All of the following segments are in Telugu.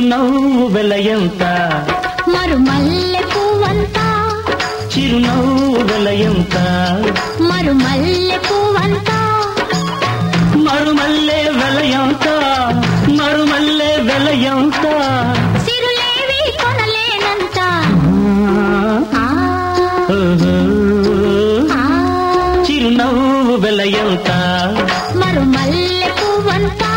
చిరునవ్వు వెలయంత మరు మల్లె పువ్వంతా చిరునవ్వు వెలయంత మరు మల్లె పువ్వంతా మరుమల్లే వెలయంత మరుమల్లే వెలయంత సిరులేవి కొనలేనంత ఆ, ఓహో. ఆ, చిరునవ్వు వెలయంత మరు మల్లె పువ్వంతా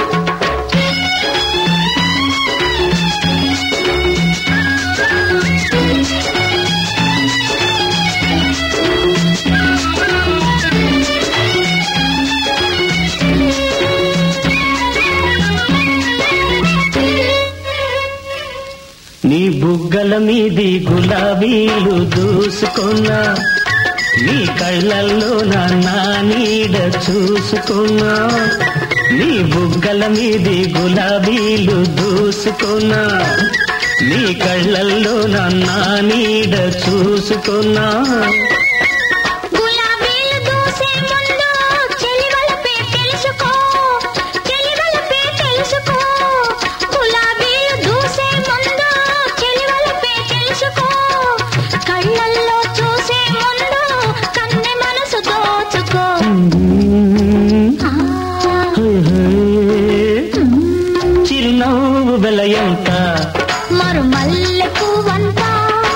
నీ బుగ్గల మీది గులాబీలు దూసుకున్నా నీ కళ్ళల్లో నా నా నీడ చూసుకున్నా నీ బుగ్గల మీది గులాబీలు దూసుకున్నా నీ కళ్ళల్లో నా నా నీడ చూసుకున్నా గులాబీలు దూసే ముందు చెలివలపే తెలుసుకో చెలివలపే తెలుసుకో గులాబీలు దూసే ముందు చెలివలపే తెలుసుకో కళ్ళల్లో చూసే ముందు కన్నె మనసు దోచుకో ఆ, చిరునవ్వు వెలయంత మరు మల్లె పువ్వంతా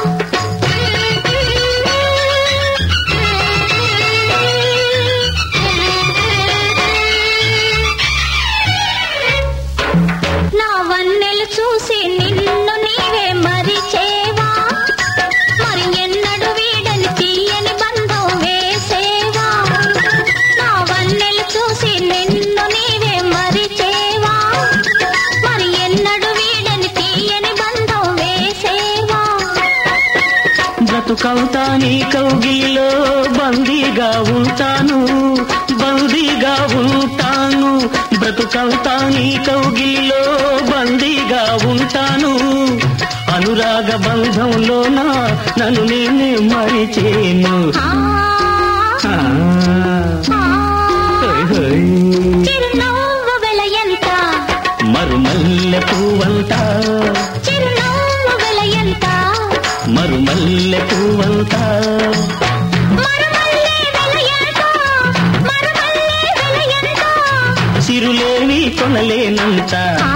నా వన్నెలు చూసి నిన్ను నీవే మరిచేవా మరి ఎన్నడు వీడని తీయని బంధం వేసేవా నా వన్నెలు చూసి నిన్ను నీవే మరిచేవా మరి ఎన్నడు వీడని తీయని బంధం వేసేవా బ్రతుకవుతా నీ కౌగిలిలో బందీగా ఉంటాను బందీగా ఉంటాను బ్రతుకవుతా నీ కౌగిలిలో బందీగా ఉంటాను అనురాగ బంధంలోన నన్ను నేనే మరిచేను ఆ, ఆ, ఆ, హోయ్ హోయ్. చిరునవ్వు వెలయంత మరుమల్లె పువ్వంట చిరునవ్వు వెలయంత మరుమల్లె పువ్వంట మరుమల్లే వెలయంత మరుమల్లే వెలయంత సిరులేవి కొనలేనంత ఆ,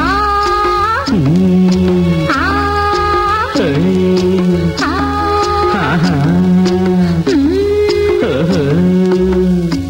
మ్మ్. ఆ, హోయ్. ఆ. ఆహా